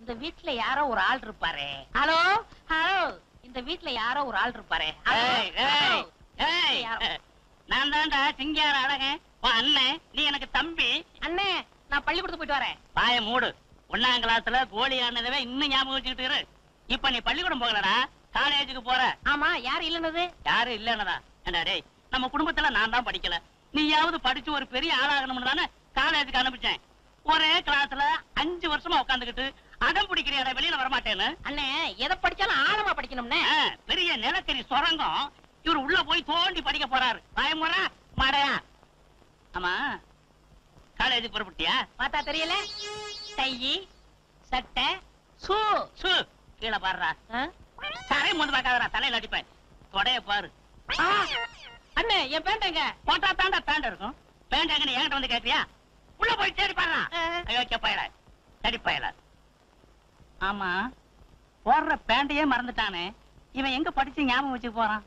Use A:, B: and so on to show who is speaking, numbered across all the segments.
A: இந்த வீட்ல யாரோ ஒரு ஆள் இருப்பாரே ஹலோ ஹலோ இந்த வீட்ல யாரோ ஒரு ஆள் இருப்பாரே ஹலோ,
B: ஏய், ஏய்,
A: ஹலோ.
B: ஏய்.
A: யாரோ.
B: நான் தான்டா சிங்கார அழகன் உன் அண்ணன் நீ எனக்கு தம்பி
A: அண்ணே நான் பள்ளிக்கூடத்துக்கு போயிட்டு வரேன்
B: வாய மூடு ஒன்னாம் கிளாஸ்ல கோழி ஆனதவே இன்னும் ஞாபகம் வச்சுக்கிட்டு இரு இப்ப நீ பள்ளிக்கூடம் போகலடா காலேஜுக்கு போற
A: ஆமா யார் இல்லைன்னது
B: யாரும் இல்லன்னதா ஏண்டா டேய் நம்ம குடும்பத்துல நான் தான் படிக்கல நீயாவது படிச்சு ஒரு பெரிய ஆளாகணும்னு தானே காலேஜுக்கு அனுப்பிச்சேன் ஒரே கிளாஸ்ல அஞ்சு வருஷமா உட்காந்துக்கிட்டு அடம் பிடிக்கிறியாடா வெளியில வரமாட்டேன்னு
A: அண்ணே எதை படிச்சாலும் ஆழமா படிக்கணும்னே
B: ஆ, பெரிய நிலக்கரி சுரங்கம் இவர் உள்ள போய் தோண்டி படிக்க போறாரு பயமுறா மடையா ஆமா காலேஜுக்கு புறப்பட்டியா
A: பார்த்தா தெரியல டை சட்டை சூ
B: சு கீழே பாடுறா
A: ஆ?
B: தரை முந்து பார்க்காதடா தலையில அடிப்பேன் தொடைய பாரு
A: ஆ, அண்ணே என் பேண்டங்க
B: போட்டா தாண்டா பேண்ட் இருக்கும் பேண்ட் எங்க நீ என்கிட்ட வந்து கேட்கறியா உள்ள போய் தேடி பாடுறா ஐயோ பயல தேடி பயல ஆமா போடுற பேண்டையே மறந்துட்டானே இவன் எங்க படிச்சு ஞாபகம் வச்சு போறான்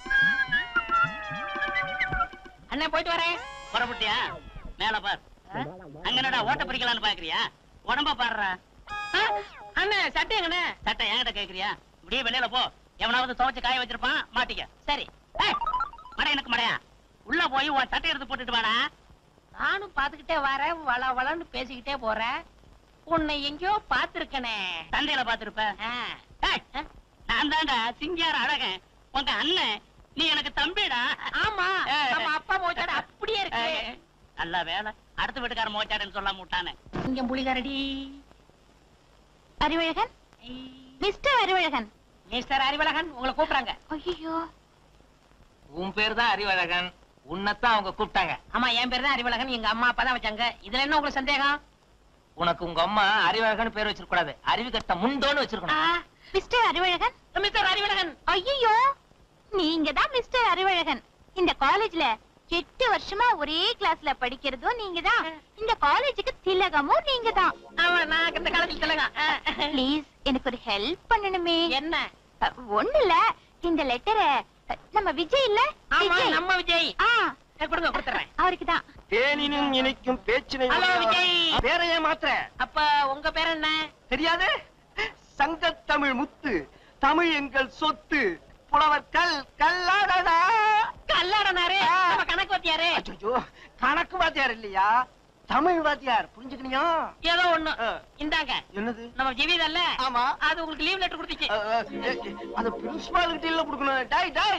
A: அண்ணே போயிட்டு வரேன்
B: புறப்பட்டியா மேல பார்
A: ஆ?
B: அங்க என்னடா ஓட்ட பிரிக்கலாம்னு பாக்குறியா உடம்ப பாடுறா
A: ஆ, அண்ணே சட்டை எங்கண்ணே
B: சட்டை என்கிட்ட கேக்குறியா இப்படியே வெளியில போ எவனாவது துவைச்சு காய வச்சிருப்பான் மாட்டிக்க
A: சரி
B: ஏய், மடை எனக்கு மடையா உள்ள போய் உன் சட்டை எடுத்து போட்டுட்டு வாடா
A: நானும் பாத்துக்கிட்டே வரேன் வள வளன்னு பேசிக்கிட்டே போறேன் உன்னை எங்கேயோ பாத்திருக்கனே
B: சந்தையில பாத்துருப்ப ஏய், நான் தான்டா சிங்கார அழகன் உங்க அண்ணன் நீ எனக்கு தம்பிடா
A: ஆமா
B: ஏய்.
A: நம்ம அப்பா மோச்சாடு அப்படியே இருக்கு
B: ஏய், நல்ல வேலை அடுத்த வீட்டுக்கார மோச்சாடுன்னு சொல்லாம விட்டானே
A: இங்க புலிகரடி
C: அறிவழகன் மிஸ்டர் அறிவழகன்
A: மிஸ்டர் அறிவழகன் உங்களை கூப்பிடுறாங்க
C: ஐயோ
D: உன் பேர் தான் அறிவழகன் உன்னைத்தான் அவங்க கூப்பிட்டாங்க
A: ஆமா என் பேர் தான் அறிவழகன் எங்க அம்மா அப்பா தான் வச்சாங்க இதுல என்ன உங்களுக்கு சந்தேகம்
D: உனக்கு உங்க அம்மா அறிவழகன் பேர் வச்சிருக்க கூடாது அறிவு கட்ட முண்டோன்னு வச்சிருக்கணும்
C: மிஸ்டர் அறிவழகன்
A: மிஸ்டர் அறிவழகன்
C: ஐயோ நீங்க தான் மிஸ்டர் அறிவழகன் இந்த காலேஜ்ல எட்டு வருஷமா ஒரே கிளாஸ்ல படிக்கிறதும் நீங்க தான் இந்த காலேஜுக்கு திலகமும் நீங்க தான்
A: ஆமா நான் இந்த காலத்துல சொல்லுங்க
C: ப்ளீஸ் எனக்கு ஒரு ஹெல்ப் பண்ணணுமே
A: என்ன
C: அ, ஒண்ணு இல்ல இந்த லெட்டரை நம்ம விஜய் இல்ல
A: ஆமா
C: விஜய்.
A: நம்ம விஜய்
C: ஆ
A: ஏ, கொடுங்க கொடுத்துறேன்
C: அவருக்கு தான்
E: தேனினும் இனிக்கும் பேச்சினை
A: ஹலோ, விஜய்.
E: பேரையே மாத்திர
A: அப்ப உங்க பேர் என்ன
E: தெரியாது சங்கத்தமிழ் முத்து தமிழ் எங்கள் சொத்து புலவர் கல் கல்லாடடா
A: கல்லாடனாரு
E: ஆ.
A: நம்ம கணக்கு வத்தியாரு
E: அச்சோ கணக்கு வாத்தியார் இல்லையா தமிழ் வாத்தியார் புரிஞ்சுக்கணியா
A: ஏதோ ஒண்ணு
E: ஆ.
A: இந்தாங்க
E: என்னது
A: நம்ம ஜீவிதல்ல
E: ஆமா
A: அது உங்களுக்கு லீவ் லெட்டர் கொடுத்துச்சு
E: அ, அ, எ, எ, அது பிரின்சிபால் கிட்ட இல்ல கொடுக்கணும் டாய் டாய்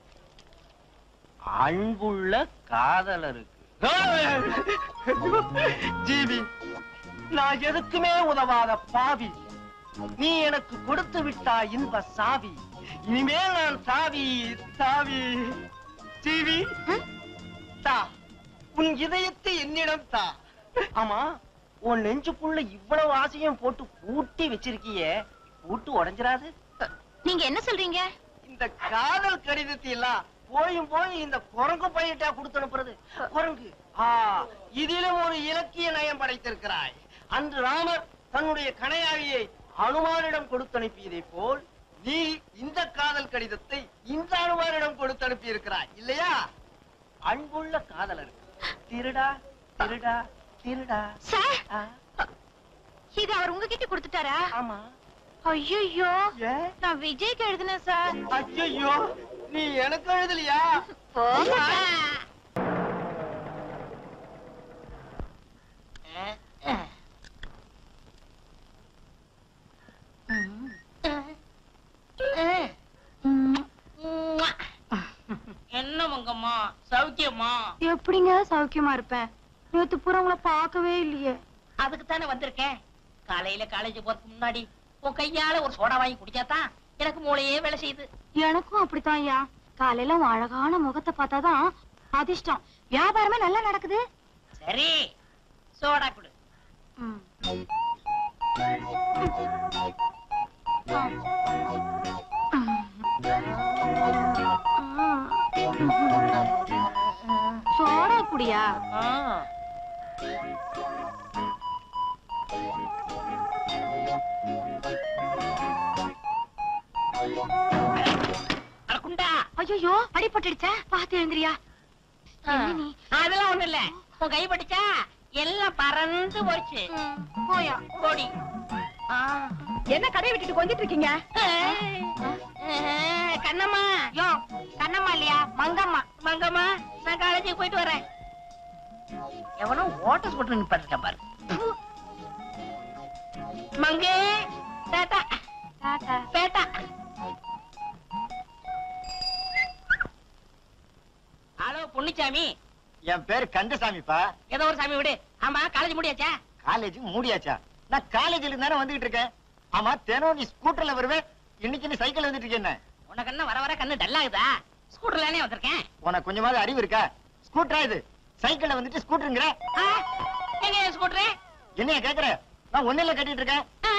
E: அன்புள்ள காதலருக்கு ஜீவி நான் எதுக்குமே உதவாத பாவி நீ எனக்கு கொடுத்து விட்டா இன்ப சாவி இனிமேல் நான் சாவி சாவி ஜீவி தா உன் இதயத்தை என்னிடம் தா ஆமா உன் நெஞ்சுக்குள்ள இவ்வளவு ஆசையும் போட்டு பூட்டி வச்சிருக்கியே பூட்டு உடைஞ்சிராது
C: நீங்க என்ன சொல்றீங்க
E: இந்த காதல் கடிதத்தை எல்லாம் போயும் போய் இந்த குரங்கு பையிட்டா கொடுத்து அனுப்புறது குரங்கு ஆ இதிலும் ஒரு இலக்கிய நயம் படைத்திருக்கிறாய் அன்று ராமர் தன்னுடைய கணையாழியை அனுமானிடம் கொடுத்து அனுப்பியதை போல் நீ இந்த காதல் கடிதத்தை இந்த அனுமானிடம் கொடுத்து அனுப்பி இருக்கிறாய் இல்லையா அன்புள்ள காதலர் திருடா திருடா திருடா
C: சார்
E: ஆ,
C: இது அவர் உங்ககிட்ட கொடுத்துட்டாரா
E: ஆமா
C: ஐயோ
E: ஏன்
C: நான் விஜய்க்கு எழுதினேன் சார்
E: ஐயோ நீ எனக்கு எழுதலையா
C: போங்க சார்.
A: என்ன மங்கம்மா சௌக்கியமா
C: எப்படிங்க சௌக்கியமா இருப்பேன் நேத்து பூரா உங்களை பார்க்கவே இல்லையே
A: அதுக்கு தானே வந்திருக்கேன் காலையில காலேஜ் போறதுக்கு முன்னாடி உன் கையால ஒரு சோடா வாங்கி குடிச்சாதான் எனக்கு மூளையே வேலை செய்யுது
C: எனக்கும் அப்படித்தான் ஐயா காலையில உன் அழகான முகத்தை பார்த்தாதான் அதிர்ஷ்டம் வியாபாரமே நல்லா நடக்குது
A: சரி சோடா குடு
C: ம். சோடா குடியா
A: ஆ. அட குண்டா
C: ஐயோ அடிபட்டுடுச்சா பாத்து எழுந்திரியா என்ன நீ
A: அதெல்லாம் ஒண்ணு இல்ல உன் கை படிச்சா எல்லாம் பறந்து போச்சு
C: போயா
A: ஓடி
C: என்ன கடையை விட்டுட்டு கொஞ்சிட்டு இருக்கீங்க
A: கண்ணம்மா
C: யோ கண்ணம்மா இல்லையா மங்கம்மா
A: மங்கம்மா நான் காலேஜுக்கு போயிட்டு வரேன் எவனோ ஓட்ட ஸ்கூட்டர் நிப்பாட்டிருக்கேன் பாரு மங்கே டாட்டா
C: டாடா
A: பேட்டா ஹலோ பொன்னிச்சாமி
F: என் பேரு கந்தசாமிப்பா
A: ஏதோ ஒரு சாமி விடு ஆமா காலேஜ் முடியாச்சா
F: காலேஜ் மூடியாச்சா நான் காலேஜ்ல தானே வந்துகிட்டு இருக்கேன் ஆமா தினம் நீ ஸ்கூட்டர்ல வருவேன் இன்னைக்கு நீ சைக்கிள் வந்துட்டு இருக்கேன்
A: உனக்கு என்ன வர வர கண்ணு டல்லாகுதா ஸ்கூட்டர்லானே வந்திருக்கேன்
F: உனக்கு கொஞ்சமாவது அறிவு இருக்கா ஸ்கூட்டரா இது சைக்கிள்ல வந்துட்டு ஸ்கூட்டருங்கிற
A: ஆ, எங்க என் ஸ்கூட்டரு
F: என்னைய கேக்குற நான் ஒன்னில கட்டிட்டு இருக்கேன்
A: ஆ.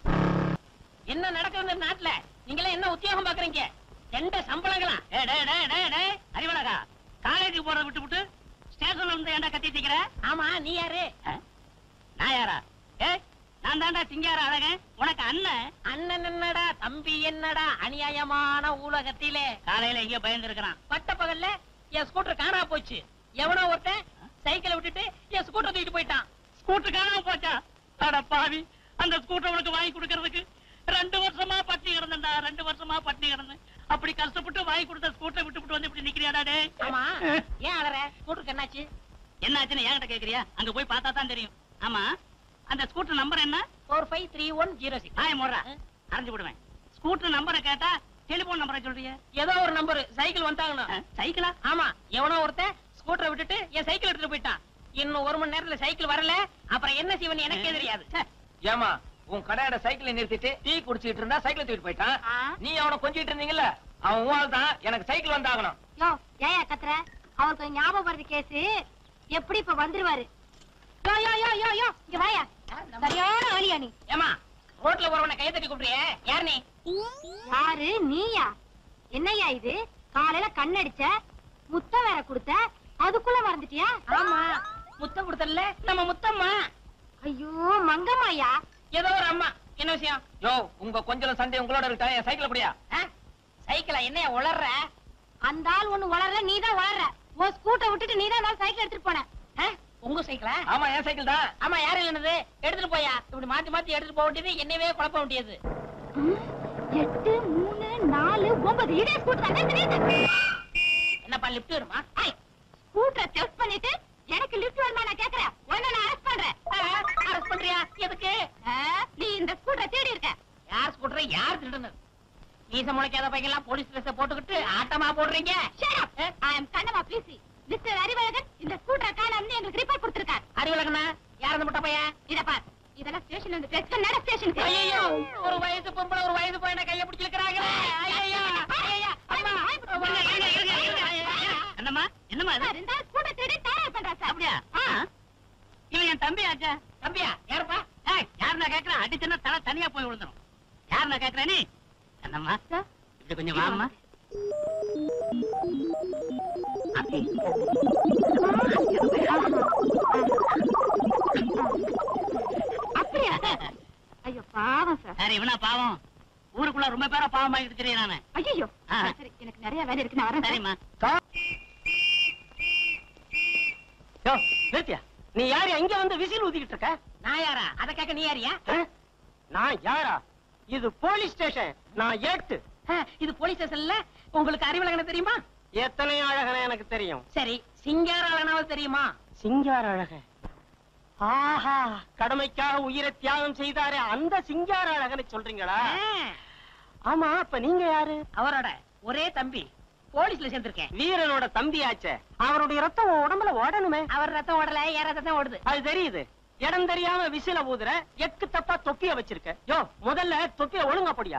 A: என்ன நடக்குது இந்த நாட்டுல நீங்களே என்ன உத்தியோகம் பாக்குறீங்க எந்த சம்பளங்களா
B: டேய், டேய், டேய், டேய், டேய், அறிவழகா காலேஜுக்கு போறத விட்டு விட்டு ஸ்டேஷன்ல வந்து ஏன்டா கத்திட்டு இருக்கிற
A: ஆமா நீ யாரு
B: ஆ? நான் யாரா ஏய் நான் தான்டா சிங்கார அழகன் உனக்கு அண்ணன்
A: அண்ணன் என்னடா தம்பி என்னடா அநியாயமான உலகத்திலே
B: காலையில எங்கேயோ பயந்து இருக்கிறான்
A: பட்ட பகல்ல என் ஸ்கூட்டர் காணா போச்சு எவனோ ஒருத்தன் சைக்கிளை விட்டுட்டு என் ஸ்கூட்டர் தூக்கிட்டு போயிட்டான்
B: ஸ்கூட்டர் காணாம போச்சா அட பாவி அந்த ஸ்கூட்டர் உனக்கு வாங்கி கொடுக்கறதுக்கு ரெண்டு வருஷமா பட்டினி கிடந்தேன்டா ரெண்டு வருஷமா பட்டினி கிடந்தேன் அப்படி கஷ்டப்பட்டு வாங்கி கொடுத்த ஸ்கூட்டரை விட்டு வந்து இப்படி நிக்கிறியாடா டேய்
A: ஆமா ஏன் அலற ஸ்கூட்டருக்கு என்னாச்சு
B: என்னாச்சுன்னு என்கிட்ட கேக்குறியா அங்க போய் பார்த்தா தான் தெரியும் ஆமா அந்த ஸ்கூட்டர் நம்பர் என்ன
A: four five three one zero six
B: ஆய மோடுறா அரைஞ்சு விடுவேன் ஸ்கூட்டர் நம்பரை கேட்டா டெலிபோன் நம்பரை சொல்றிய
A: ஏதோ ஒரு நம்பர் சைக்கிள் வந்தாங்கணும்
B: சைக்கிளா
A: ஆமா எவனோ ஒருத்தன் ஸ்கூட்டரை விட்டுட்டு என் சைக்கிள் எடுத்துட்டு போயிட்டான் இன்னும் ஒரு மணி நேரத்துல சைக்கிள் வரல அப்புறம் என்ன செய்வன் எனக்கே தெரியாது ச்சே.
D: ஏமா உன் கடையோட சைக்கிளை நிறுத்திட்டு டீ குடிச்சிட்டு இருந்தா சைக்கிள் தூக்கிட்டு போயிட்டான்
C: ஆ.
D: நீ அவனை கொஞ்சிட்டு இருந்தீங்கல்ல அவன் உன் தான் எனக்கு சைக்கிள் வந்தாகணும்
C: யோ ஏயா கத்துற அவருக்கு ஞாபகம் வருது கேஸ் எப்படி இப்ப வந்துருவாரு யோ யோ யோ யோ யோ இங்க வாயா சரியான ஆளியா நீ
A: ஏமா ரோட்ல போறவனை கைய தட்டி கூப்பிடுறியே யார் நீ
C: யாரு நீயா என்னய்யா இது காலையில கண்ணடிச்ச முத்தம் வேற கொடுத்த அதுக்குள்ள மறந்துட்டியா
A: ஆமா முத்தம் கொடுத்தல நம்ம முத்தம்மா
C: ஐயோ மங்கம்மாயா
A: ஏதோ ஒரு அம்மா என்ன விஷயம்
D: யோ உங்க கொஞ்சம் சண்டை உங்களோட இருக்கா என் சைக்கிள் அப்படியா
A: ஆ? சைக்கிளா என்னைய உளர்ற
C: அந்த ஆள் ஒண்ணு வளர்ற நீதான் வளர்ற உன் ஸ்கூட்டை விட்டுட்டு நீதான் நான் சைக்கிள் எடுத்துட்டு போன
A: ஆ? உங்க சைக்கிளா
D: ஆமா என் சைக்கிள் தான்
A: ஆமா யாரு இல்லைனது எடுத்துட்டு போயா இப்படி மாத்தி மாத்தி எடுத்துட்டு போக வேண்டியது என்னவே குழப்ப வேண்டியது
C: ம், எட்டு மூணு நாலு ஒன்பது இதே ஸ்கூட்டர் தானே தெரியுது
A: என்னப்பா லிப்ட் வருமா
C: ஸ்கூட்டரை டெஸ்ட் பண்ணிட்டு எனக்கு லிஃப்ட் வருமா நான் கேக்குறேன் உடனே நான் அரெஸ்ட் பண்றேன்
A: அரெஸ்ட் பண்றியா எதுக்கு
C: ஆ, நீ இந்த ஸ்கூட்டரை தேடி இருக்க
A: யார் ஸ்கூட்டரை யார் திருடுனது மீச முளைக்காத பையன்லாம் போலீஸ் ட்ரெஸ் போட்டுக்கிட்டு ஆட்டமா போடுறீங்க
C: Shut up. I am Kannamma busy mister Arivazhagan இந்த ஸ்கூட்டரை காணாமனு எங்களுக்கு ரிப்போர்ட் கொடுத்திருக்கார்
A: அறிவுலகண்ணா யார் அந்த முட்டை பையன்
C: இத பார் இதெல்லாம் ஸ்டேஷன்ல இருந்து டெஸ்ட் நட ஸ்டேஷனுக்கு
A: ஐயோ ஒரு வயசு பொம்பளை ஒரு வயசு பையனை கைய பிடிச்சிருக்கிறாங்களே ஐயோ ஐயோ அம்மா
B: இருங்க, இருங்க, இருங்க, இருங்க. என்னம்மா என்னம்மா இது
C: சார் இந்த ஸ்கூட்டர் தேடி தயார் பண்றா சார்
B: அப்படியா
C: ஆ.
B: இவன் என் தம்பி ஆச்சா
A: தம்பியா யாருப்பா
B: ஏய் யார் நான் கேக்குறேன் அடிச்சுன்னா தலை தனியா போய் விழுந்துரும் யார் நான் கேக்குறேன் நீ என்னம்மா
C: சார்
B: இப்படி கொஞ்சம் வாம்மா
C: அப்படியா ஐயோ பாவம் சார்
B: சரி இவனா பாவம் ஊருக்குள்ள ரொம்ப பேரா பாவம் ஆகிட்டு தெரியும் நானு
C: ஐயோ
B: ஆ.
C: சரி எனக்கு நிறைய வேலை இருக்கு நான் வரேன் சார்.
B: சரிம்மா
E: யோ நிறுத்தியா நீ யாரு அங்க வந்து விசில் ஊதிக்கிட்டு இருக்க
A: நான் யாரா அத கேட்க நீ யாரியா
E: ஆ? நான் யாரா இது போலீஸ் ஸ்டேஷன் நான் ஏட்டு
A: ஆ, இது போலீஸ் ஸ்டேஷன்ல உங்களுக்கு அறிவுலகன தெரியுமா
E: எத்தனை அழகன எனக்கு தெரியும்
A: சரி சிங்கார அழகனாவது தெரியுமா
E: சிங்கார அழக ஆஹா கடமைக்காக உயிரை தியாகம் செய்தாரே அந்த சிங்கார அழகனை சொல்றீங்களா
A: ஆ,
E: ஆமா அப்ப நீங்க யாரு
A: அவரோட ஒரே தம்பி போலீஸ்ல சேர்ந்திருக்கேன்
E: வீரனோட தம்பியாச்சே அவருடைய ரத்தம் உன் உடம்புல ஓடணுமே
A: அவர் ரத்தம் ஓடல என் ரத்தம் தான் ஓடுது
E: அது தெரியுது இடம் தெரியாம விசில ஊதுற எக்கு தப்பா தொப்பிய வச்சிருக்க யோ முதல்ல தொப்பிய ஒழுங்கா போடியா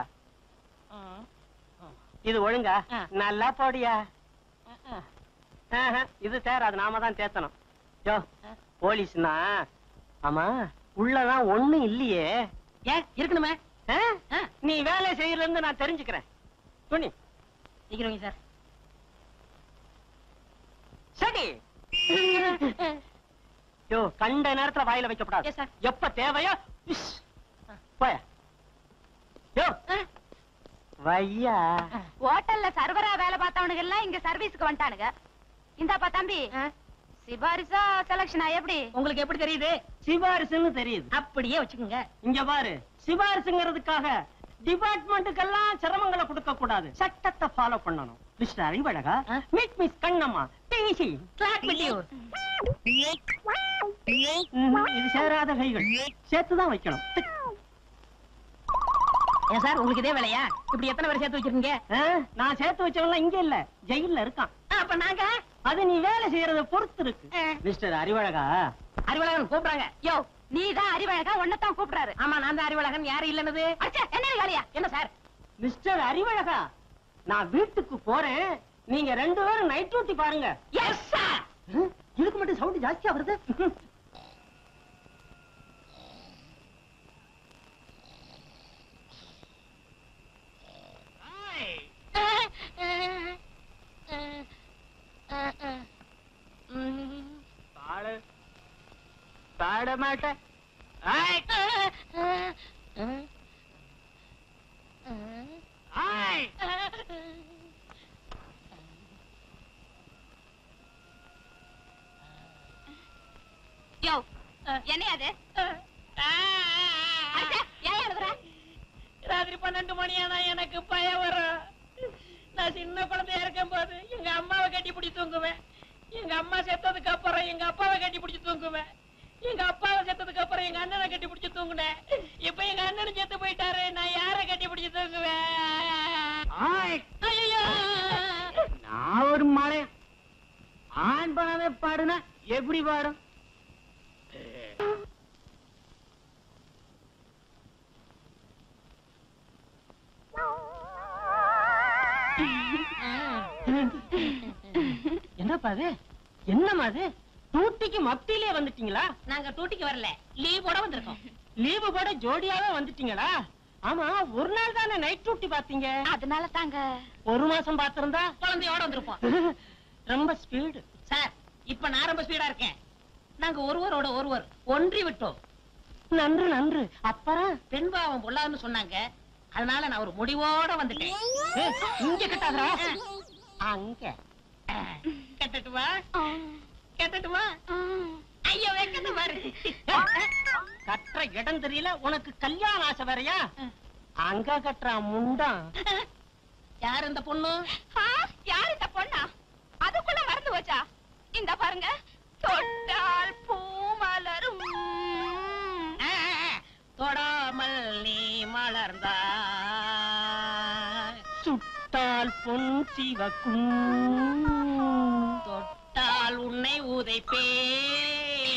E: இது ஒழுங்கா
A: ஆ.
E: நல்லா போடியா ஆஹா, இது தேராது நாம தான் தேத்தணும் யோ போலீஸ்னா ஆமா உள்ளதான் ஒண்ணு இல்லையே
A: ஏன் இருக்கணுமே
E: ஆ?
A: ஆ.
E: நீ வேலை செய்யறதுல இருந்து நான் தெரிஞ்சுக்கிறேன் துணி
A: நிக்கிறவங்க சார்
E: சரி யோ கண்ட நேரத்துல வாயில வைக்கப்படாது
A: Yes, sir.
E: எப்ப தேவையோ இஸ். போய யோ வையா
C: ஹோட்டல்ல சர்வரா வேலை பார்த்தவனுங்க எல்லாம் இங்க சர்வீஸ்க்கு வந்துட்டானுங்க இந்தாப்பா தம்பி சிபாரிசா செலக்ஷனா எப்படி
B: உங்களுக்கு எப்படி தெரியுது
E: சிபாரிசுன்னு தெரியுது
B: அப்படியே வச்சுக்கோங்க
E: இங்க பாரு சிபாரிசுங்கிறதுக்காக டிபார்ட்மெண்ட்டுக்கெல்லாம் சிரமங்களை கொடுக்க கூடாது சட்டத்தை ஃபாலோ பண்ணணும் மிஸ்டர் அறிவழகா
B: ஆ?
E: Meet miss Kannamma DC
B: clerk விட்டியூர்
E: இது சேராத கைகள் சேர்த்துதான் வைக்கணும்
B: ஏன் சார் உங்களுக்கு இதே வேலையா இப்படி எத்தனை பேர் சேர்த்து வச்சிருக்கீங்க
E: ஆ, நான் சேர்த்து வச்சவன்லாம் இங்க இல்ல ஜெயில்ல இருக்கான்
B: ஆ, அப்ப நாங்க
E: அது நீ வேலை செய்யறத பொறுத்து இருக்கு
B: ஆ.
E: மிஸ்டர் அறிவழகா
B: அறிவழகன் கூப்பிடுறாங்க
C: யோ நீதான் அறிவழகா உன்னதான் கூப்பிடுறாரு
B: ஆமா நான் தான் அறிவழகன் யாரு இல்லைன்னது
C: அச்சா, என்ன வேலையா
B: என்ன சார்
E: மிஸ்டர் அறிவழகா நான் வீட்டுக்கு போறேன் நீங்க ரெண்டு பேரும் நைட் டியூட்டி பாருங்க
B: எஸ் சார்
E: ஆ, இதுக்கு மட்டும் சவுண்ட் ஜாஸ்தியா வருது பாடு பாட மாட்டேன் ஆய். ஆய்.
C: யோ என்ன அது அச்சா, ஏன் எழுதுற
B: ராத்திரி பன்னெண்டு மணி ஆனா எனக்கு பயம் வரும் நான் சின்ன குழந்தையா இருக்கும் போது எங்க அம்மாவை கட்டி பிடி தூங்குவேன் எங்க அம்மா செத்ததுக்கு அப்புறம் எங்க அப்பாவை கட்டி பிடிச்சு தூங்குவேன் எங்க அப்பாவை செத்ததுக்கு அப்புறம் எங்க அண்ணனை கட்டி பிடிச்சு தூங்குனேன் இப்ப எங்க அண்ணனும் செத்து போயிட்டாரு நான் யாரை கட்டி பிடிச்சு தூங்குவேன்
E: ஆய்.
B: ஐயையோ!
E: நான் ஒரு மலை ஆண் பணமே பாடுனா எப்படி பாடும் என்னப்பா அது என்னம்மா அது டூட்டிக்கு மத்தியிலே வந்துட்டீங்களா
B: நாங்க டூட்டிக்கு வரல லீவ் போட வந்திருக்கோம்
E: லீவு போட ஜோடியாவே வந்துட்டீங்களா ஆமா ஒரு நாள் தானே நைட் டியூட்டி பாத்தீங்க
C: அதனால தாங்க
E: ஒரு மாசம் பாத்திருந்தா
B: குழந்தையோட வந்திருப்போம்
E: ரொம்ப ஸ்பீடு
B: சார் இப்ப நான் ரொம்ப ஸ்பீடா இருக்கேன் நாங்க ஒருவரோட ஒருவர் ஒன்றி விட்டோம்
E: நன்று நன்று அப்புறம்
B: பெண்பாவம் பொல்லாதுன்னு சொன்னாங்க அதனால நான் ஒரு முடிவோட வந்துட்டேன்
E: ஏய், இங்க கட்டாதரா அங்க
B: கட்டட்டுமா கட்டட்டுமா ஐயோ வெக்கத்தை பாரு
E: கட்டுற இடம் தெரியல உனக்கு கல்யாண ஆசை வேறயா அங்க கட்டுற முண்டம்
B: யார் இந்த பொண்ணு
C: ஆ, யார் இந்த பொண்ணா அதுக்குள்ள மறந்து போச்சா இந்த பாருங்க தொட்டால் பூ மலரும்
B: ஆ, ஆ, தொடாமல் நீ மலர்ந்தா
E: சுட்டால் பொன் சிவக்கும்
B: தொட்டால் உன்னை உதைப்பேன்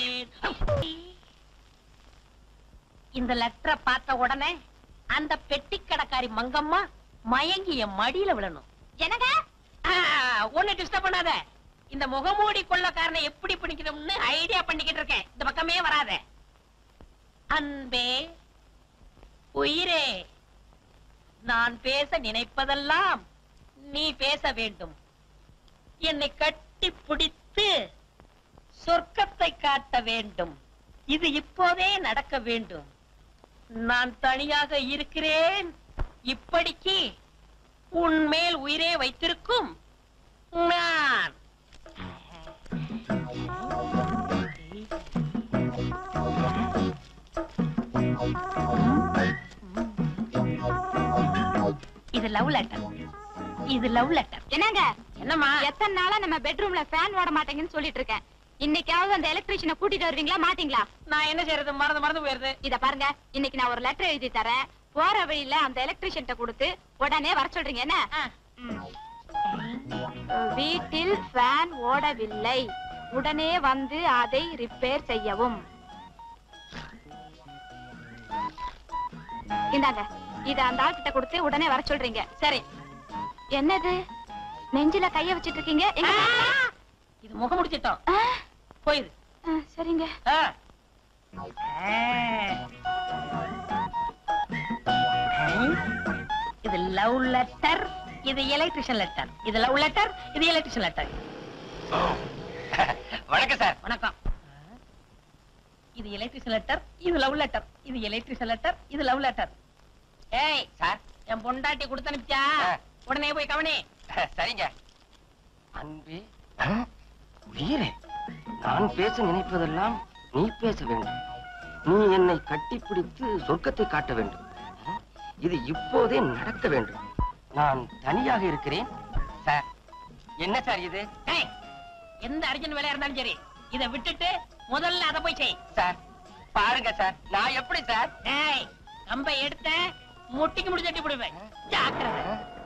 B: இந்த லெட்டரை பார்த்த உடனே அந்த பெட்டி கடைக்காரி மங்கம்மா மயங்கி என் மடியில விழணும்
C: என்னங்க
B: ஒண்ணு டிஸ்டர்ப் பண்ணாத இந்த முகமூடி கொள்ளக்காரனை எப்படி பிடிக்கணும்னு ஐடியா பண்ணிக்கிட்டு இருக்கேன் இந்த பக்கமே வராத அன்பே உயிரே நான் பேச நினைப்பதெல்லாம் நீ பேச வேண்டும் என்னை கட்டி பிடித்து சொர்க்கத்தை காட்ட வேண்டும் இது இப்போதே நடக்க வேண்டும் நான் தனியாக இருக்கிறேன் இப்படிக்கு உன் மேல் உயிரே வைத்திருக்கும் நான் இது லவ் லெட்டர் இது லவ் லெட்டர்
C: என்னங்க
B: என்னம்மா
C: எத்தனை நாளா நம்ம பெட்ரூம்ல ஃபேன் ஓட மாட்டேங்குன்னு சொல்லிட்டு இருக்கேன் இன்னைக்காவது அந்த எலக்ட்ரீஷியனை கூட்டிட்டு வருவீங்களா மாட்டீங்களா
B: நான் என்ன செய்யறது மறந்து மறந்து போயிருது
C: இத பாருங்க இன்னைக்கு நான் ஒரு லெட்டர் எழுதி தரேன் போற வழியில அந்த எலக்ட்ரீஷியன் கொடுத்து உடனே வர சொல்றீங்க என்ன
B: ஆ.
C: ம். வீட்டில் ஃபேன் ஓடவில்லை உடனே வந்து அதை ரிப்பேர் செய்யவும் இந்தாங்க இத அந்த ஆள்கிட்ட கொடுத்து உடனே வர சொல்றீங்க
B: சரி
C: என்னது நெஞ்சில கைய வச்சிட்டு இருக்கீங்க எங்க பாருங்க.
B: இது முகம் திட்டம்
C: ஆ,
B: போயிரு
C: ஆ, சரிங்க
B: ஆ. இது லவ் லெட்டர் இது எலக்ட்ரிஷியன் லெட்டர் இது லவ் லெட்டர் இது எலக்ட்ரிஷியன் லெட்டர்
D: வணக்கம் சார்
B: வணக்கம் இது எலக்ட்ரிஷியன் லெட்டர் இது லவ் லெட்டர் இது எலக்ட்ரிஷியன் லெட்டர் இது லவ் லெட்டர் ஏய்
D: சார்
B: என் பொண்டாட்டி கொடுத்து அனுப்பிச்சா
D: ஆ.
B: உடனே போய் கவனி
D: சரிங்க அன்பு உயிரே நான் பேச நினைப்பதெல்லாம் நீ பேச வேண்டும் நீ என்னை கட்டிப்பிடித்து சொர்க்கத்தை காட்ட வேண்டும் இது இப்போதே நடக்க வேண்டும் நான் தனியாக இருக்கிறேன் சார் என்ன சார் இது
A: டேய், எந்த அர்ஜென்ட் வேலையா இருந்தாலும் சரி இத விட்டுட்டு முதல்ல அத போய் செய்
D: சார் பாருங்க சார் நான் எப்படி சார்
A: டேய் கம்பை எடுத்த முட்டிக்கு முடி தட்டி விடுவேன் ஜாக்கிரதை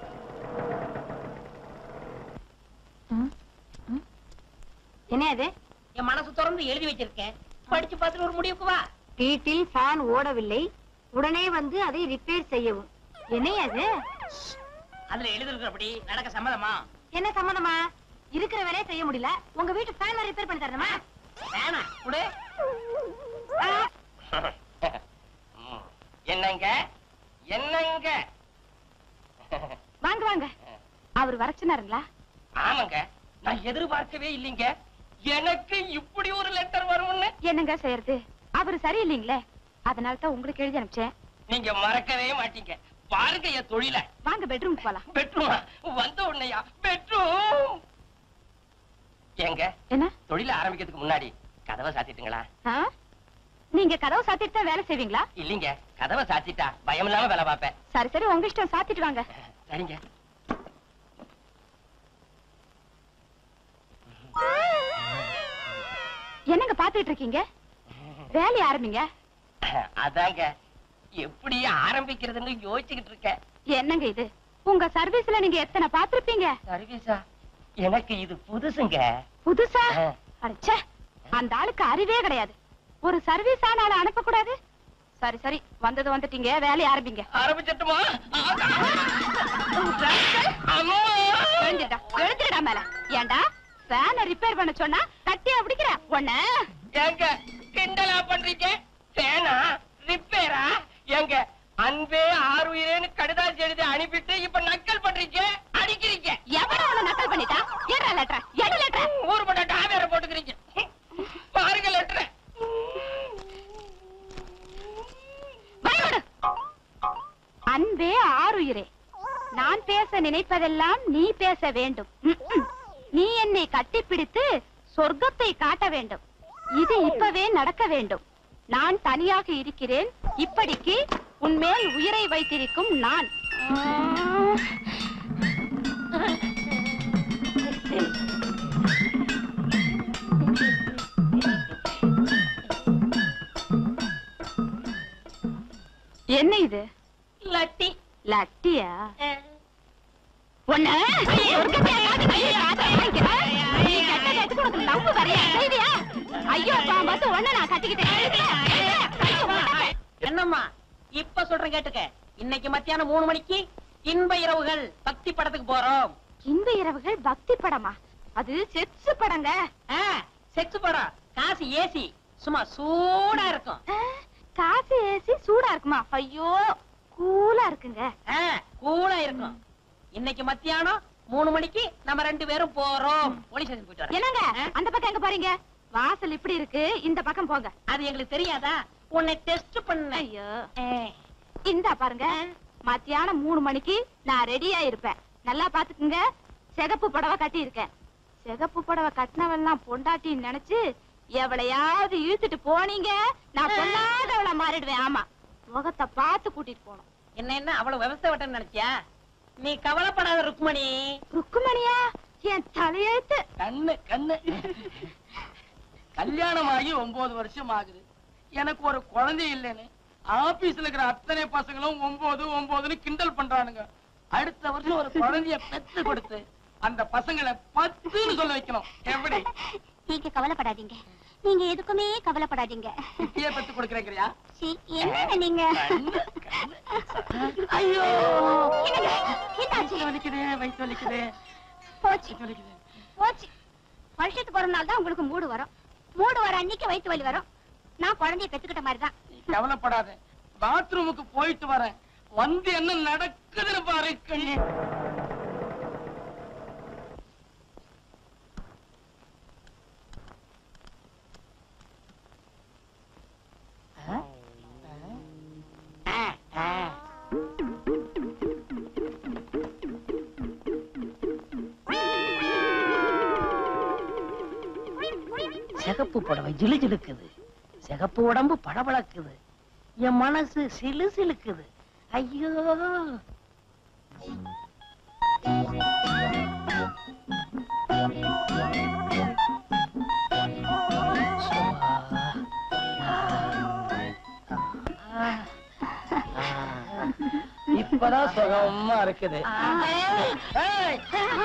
C: என்ன அது
A: என் மனசு திறந்து எழுதி வச்சிருக்கேன் படிச்சு பார்த்துட்டு ஒரு முடிவுக்கு வா
C: வீட்டில் ஃபேன் ஓடவில்லை உடனே வந்து அதை ரிப்பேர் செய்யவும் என்ன அது
A: அதுல எழுதிருக்கிறபடி நடக்க சம்மதமா
C: என்ன சம்மதமா இருக்கிற வேலையை செய்ய முடியல உங்க வீட்டு ஃபேன் ரிப்பேர் பண்ணி தரணுமா
A: வேணாம் குடு
D: ம். என்னங்க என்னங்க
C: வாங்க வாங்க அவர் வர சொன்னாருங்களா
D: ஆமாங்க நான் எதிர்பார்க்கவே இல்லைங்க எனக்கு இப்படி ஒரு லெட்டர் வரும்னு
C: என்னங்க செய்யறது அவர் சரியில்லைங்களே அதனால தான் உங்களுக்கு எழுதி அனுப்பிச்சேன்
D: நீங்க மறக்கவே மாட்டீங்க பாருங்க என் தொழில
C: வாங்க பெட்ரூம் போலாம்
D: பெட்ரூமா வந்த உடனேயா பெட்ரூம் ஏங்க
C: என்ன
D: தொழில ஆரம்பிக்கிறதுக்கு முன்னாடி கதவை சாத்திட்டுங்களா
C: ஆ? நீங்க கதவை சாத்திட்டு தான் வேலை செய்வீங்களா
D: இல்லீங்க கதவை சாத்திட்டா பயம் இல்லாம வேலை பார்ப்பேன்
C: சரி சரி உங்க இஷ்டம் சாத்திட்டு வாங்க
D: சரிங்க
C: என்னங்க பாத்துட்டு இருக்கீங்க வேலையை ஆரம்பிங்க
D: அதாங்க எப்படி ஆரம்பிக்கிறதுன்னு யோசிச்சுக்கிட்டு இருக்கேன்
C: என்னங்க இது உங்க சர்வீஸ்ல நீங்க எத்தனை பாத்திருப்பீங்க
D: சர்வீஸா எனக்கு இது புதுசுங்க
C: புதுசா
D: ஆ.
C: அடச்சே அந்த ஆளுக்கு அறிவே கிடையாது ஒரு சர்வீஸ் ஆனால அனுப்ப கூடாது சரி சரி வந்தது வந்துட்டீங்க வேலையை ஆரம்பிங்க
D: ஆரம்பிச்சட்டுமா அம்மா
C: எழுந்துடா எழுந்துடா மேல ஏன்டா ஃபேனை ரிப்பேர் பண்ண சொன்னா கட்டியா பிடிக்கிற உன்ன
D: ஏங்க கிண்டலா பண்றீங்க சேனா ரிப்பேரா ஏங்க அன்பே ஆறுயிரேன்னு கடிதாசி எழுதி அனுப்பிட்டு இப்ப நக்கல் பண்றீங்க அடிக்கிறீங்க
C: எவன உன்னை நக்கல் பண்ணிட்டா ஏறா லெட்டர் எடு லெட்டர்
D: ஊர் பட்ட டாவேற போட்டுக்கிறீங்க பாருங்க லெட்டர்
C: பயப்படு அன்பே ஆறுயிரே நான் பேச நினைப்பதெல்லாம் நீ பேச வேண்டும் ம்ம். நீ என்னை கட்டிப்பிடித்து சொர்க்கத்தை காட்ட வேண்டும் இது இப்பவே நடக்க வேண்டும் நான் தனியாக இருக்கிறேன் இப்படிக்கு உன்மேல் உயிரை வைத்திருக்கும் நான் என்ன இது
A: லட்டி
C: லட்டியா ஒண்ணு சொர்க்கத்தை காட்டு கையை காட்ட வாங்கிக்கிறேன். நீ கெட்ட கேட்டுக்கு உனக்கு லவ்வு வரையா? செய்வியா? ஐயோ பாவம் பார்த்து ஒண்ணு நான் கட்டிக்கிட்டேன் ஐயோ, உன்னை-
A: என்னம்மா இப்ப சொல்றேன் கேட்டுக்க இன்னைக்கு மத்தியானம் மூணு மணிக்கு இன்ப இரவுகள் பக்தி படத்துக்கு போறோம்
C: இன்ப இரவுகள் பக்தி படமா அது செக்ஸ் படங்க
A: செக்ஸ் படம் காசு ஏசி சும்மா சூடா இருக்கும்
C: ஆ, காசு ஏசி சூடா இருக்குமா ஐயோ கூலா இருக்குங்க
A: ஆ, கூலா இருக்கும் இன்னைக்கு மத்தியானம் மூணு மணிக்கு நம்ம ரெண்டு பேரும் போறோம் போலீஸ் ஸ்டேஷன் போயிட்டு வரோம்
C: என்னங்க அந்த பக்கம் எங்க பாருங்க வாசல் இப்படி இருக்கு இந்த பக்கம் போங்க
A: அது எங்களுக்கு தெரியாதா உன்னை டெஸ்ட் பண்ண
C: ஐயோ இந்தா பாருங்க மத்தியானம் மூணு மணிக்கு நான் ரெடியா இருப்பேன் நல்லா பாத்துக்குங்க சிகப்பு புடவை கட்டி இருக்கேன் சிகப்பு புடவை கட்டினவெல்லாம் பொண்டாட்டின்னு நினைச்சு எவளையாவது இழுத்துட்டு போனீங்க நான் பொல்லாதவளை மாறிடுவேன் ஆமா முகத்தை பார்த்து கூட்டிட்டு போகணும்
A: என்ன என்ன அவ்வளவு விவசாய வட்டம் நினைச்சியா நீ கவலைப்படாத ருக்மணி
C: ருக்குமணியா என் தலையெழுத்து
B: கண்ணு கண்ணு கல்யாணம் ஆகி ஒன்பது வருஷம் ஆகுது எனக்கு ஒரு குழந்தை இல்லைன்னு ஆபீஸ்ல இருக்கிற அத்தனை பசங்களும் ஒன்பது ஒன்பதுன்னு கிண்டல் பண்றானுங்க அடுத்த வருஷம் ஒரு குழந்தைய பெத்து கொடுத்து அந்த பசங்களை பத்துன்னு சொல்ல வைக்கணும் எப்படி
C: நீங்க கவலைப்படாதீங்க நீங்க எதுக்குமே கவலைப்படாதீங்க
B: இப்பயே பெத்து கொடுக்கறேங்கிறியா
C: என்ன நீங்க
B: ஐயோ
C: என்னாச்சு?
B: வலிக்குதே வயிற்று வலிக்குதே
C: போச்சு
B: வலிக்குதே
C: போச்சு வருஷத்துக்கு ஒரு நாள் தான் உங்களுக்கு மூடு வரும் மூடு வர அன்னைக்கு வயிற்று வலி வரும் நான் குழந்தைய பெத்துக்கிட்ட மாதிரி தான்
B: நீ கவலைப்படாத பாத்ரூமுக்கு போயிட்டு வரேன் வந்து என்ன நடக்குதுன்னு பாரு கண்ணே சிகப்பு புடவை ஜிலு ஜிலுக்குது சிகப்பு உடம்பு பளபளக்குது என் மனசு சிலு சிலுக்குது ஐயோ இப்பதான் சுகமா இருக்குது ஏய்,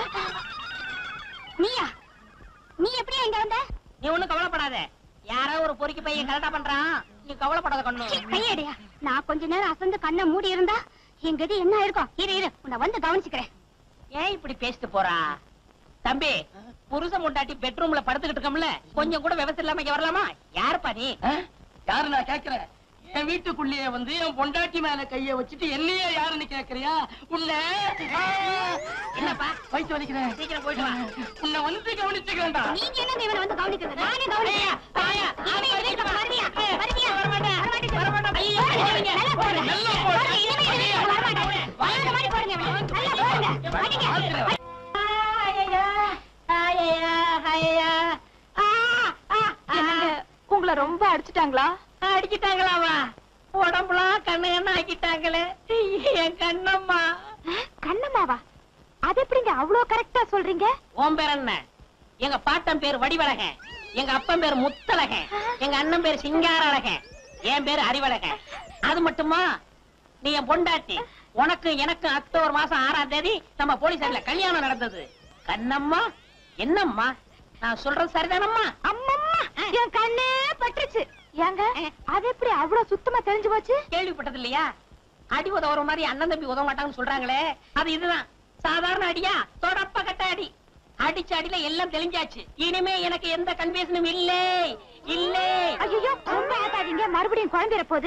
C: நீயா நீ எப்படி இங்க வந்த
A: நீ ஒண்ணும் கவலைப்படாத யாரோ ஒரு பொறுக்கி பையன் கரெக்டா பண்றான் நீ கவலைப்படாத கண்ணு
C: கையடியா நான் கொஞ்ச நேரம் அசந்து கண்ணை மூடி இருந்தா என் கதி என்ன இருக்கும் இரு இரு உன்னை வந்து கவனிச்சுக்கிறேன்
A: ஏன் இப்படி பேசிட்டு போறா தம்பி புருஷன் முண்டாட்டி பெட்ரூம்ல படுத்துக்கிட்டு இருக்கோம்ல கொஞ்சம் கூட விவசாயம் இல்லாம இங்க வரலாமா யாருப்பா நீ
B: ஆ? யாரு நான் கேக்குறேன் என் வீட்டுக்குள்ளேயே வந்து என் பொண்டாட்டி மேல கைய வச்சுட்டு என்னையே யாருன்னு கேக்குறியா உன்னை ஆ!
A: என்னப்பா
B: வயித்து வலிக்கிறேன்
A: சீக்கிரம் போயிட்டு வா
B: உன்னை வந்து கவனிச்சுக்கிறேன்டா
C: நீங்க என்ன இவனை வந்து கவனிக்கிறது நானே கவனிக்கிறேன்
A: தாயா,
C: இனிமே இந்த வீட்டுக்கு வருவியா? வருவியா?
A: வரமாட்டேன்.
C: வரமாட்டேன்.
A: வரமாட்டேன்.
C: ஐயோ,
A: போடுங்க.
C: நல்லா போடுங்க.
B: நல்லா போடு.
C: போடுங்க, இனிமே இந்த வீட்டுக்கு வரமாட்டேன். வராத மாதிரி போடுங்க இவனை. நல்லா போடுங்க. அடிங்க. என்னங்க, உங்களை ரொம்ப அடிச்சிட்டாங்களா
A: அடிச்சிட்டாங்களாவா உடம்புலாம் கண்ணு கண்ணு ஆக்கிட்டாங்களே என் கண்ணம்மா
C: கண்ணம்மாவா அது எப்படிங்க அவ்வளவு கரெக்டா சொல்றீங்க
A: உன் பேர் என்ன எங்க பாட்டன் பேர் வடிவழகன் எங்க அப்பன் பேர் முத்தழகன் எங்க அண்ணன் பேர் சிங்காரழகன் என் பேர் அறிவழகன் அது மட்டுமா நீ என் பொண்டாட்டி உனக்கு எனக்கு அக்டோபர் மாசம் ஆறாம் தேதி நம்ம போலீஸ்ல கல்யாணம் நடந்தது கண்ணம்மா என்னம்மா நான் சொல்றது சரிதானம்மா
C: அம்மம்மா என் கண்ணே பட்டுருச்சு ஏங்க அது எப்படி அவ்வளவு சுத்தமா தெரிஞ்சு போச்சு
A: கேள்விப்பட்டது இல்லையா அடி உதவுற மாதிரி அண்ணன் தம்பி உதவ மாட்டாங்கன்னு சொல்றாங்களே அது இதுதான் சாதாரண அடியா தொடப்ப கட்ட அடி அடிச்ச அடியில எல்லாம் தெளிஞ்சாச்சு இனிமே எனக்கு எந்த கன்ஃபியூஷனும் இல்லை இல்லை
C: ஐயோ ரொம்ப ஆட்டாதீங்க மறுபடியும் குழந்தைற போகுது